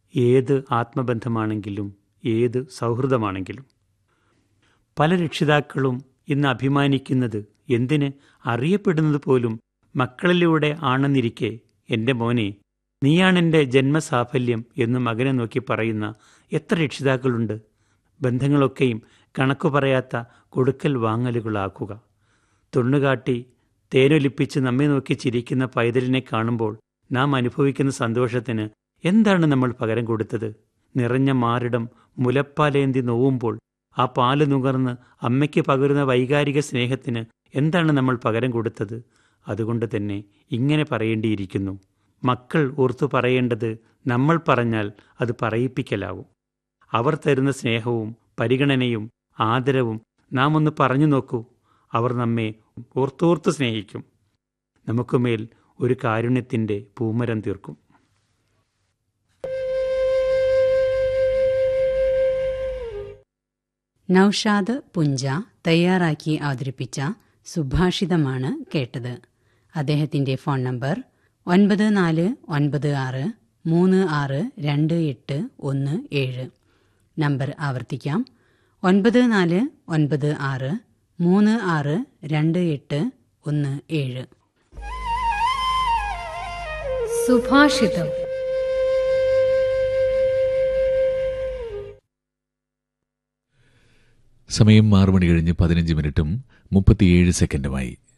ഏത് ആത്മബന്ധമാണെങ്കിലും ഏത് സൗഹൃദമാണെങ്കിലും പല രക്ഷിതാക്കളും ഇന്ന് അഭിമാനിക്കുന്നത് എന്തിന് അറിയപ്പെടുന്നത് പോലും മക്കളിലൂടെ ആണെന്നിരിക്കെ എൻ്റെ മോനെ നീയാണെൻ്റെ ജന്മസാഫല്യം എന്ന് മകനെ നോക്കി പറയുന്ന എത്ര രക്ഷിതാക്കളുണ്ട് ബന്ധങ്ങളൊക്കെയും കണക്കു പറയാത്ത കൊടുക്കൽ വാങ്ങലുകളാക്കുക തൊണ്ണുകാട്ടി തേനൊലിപ്പിച്ച് നമ്മെ നോക്കി ചിരിക്കുന്ന പൈതലിനെ കാണുമ്പോൾ നാം അനുഭവിക്കുന്ന സന്തോഷത്തിന് എന്താണ് നമ്മൾ പകരം കൊടുത്തത് നിറഞ്ഞ മാറിടം മുലപ്പാലേന്തി നോവുമ്പോൾ ആ പാല് നുകർന്ന് അമ്മയ്ക്ക് പകരുന്ന വൈകാരിക സ്നേഹത്തിന് എന്താണ് നമ്മൾ പകരം കൊടുത്തത് അതുകൊണ്ട് തന്നെ ഇങ്ങനെ പറയേണ്ടിയിരിക്കുന്നു മക്കൾ ഓർത്തു പറയേണ്ടത് നമ്മൾ പറഞ്ഞാൽ അത് പറയിപ്പിക്കലാവും അവർ തരുന്ന സ്നേഹവും പരിഗണനയും ആദരവും നാം ഒന്ന് പറഞ്ഞു നോക്കൂ അവർ നമ്മെ ഓർത്തോർത്ത് സ്നേഹിക്കും നമുക്കുമേൽ ഒരു കാരുണ്യത്തിൻ്റെ പൂമരം തീർക്കും നൌഷാദ് പുഞ്ച തയ്യാറാക്കി അവതരിപ്പിച്ച സുഭാഷിതമാണ് കേട്ടത് അദ്ദേഹത്തിന്റെ ഫോൺ നമ്പർ ഒൻപത് നാല് ഒൻപത് ആറ് മൂന്ന് ആറ് രണ്ട് എട്ട് ഒന്ന് ഏഴ് നമ്പർ ആവർത്തിക്കാം ഒൻപത് നാല് ഒൻപത് ആറ് മൂന്ന് ആറ് രണ്ട് എട്ട് ഒന്ന് ഏഴ് സുഭാഷിതം സമയം ആറു മണി കഴിഞ്ഞ് പതിനഞ്ച് മിനിറ്റും മുപ്പത്തിയേഴ് സെക്കൻഡുമായി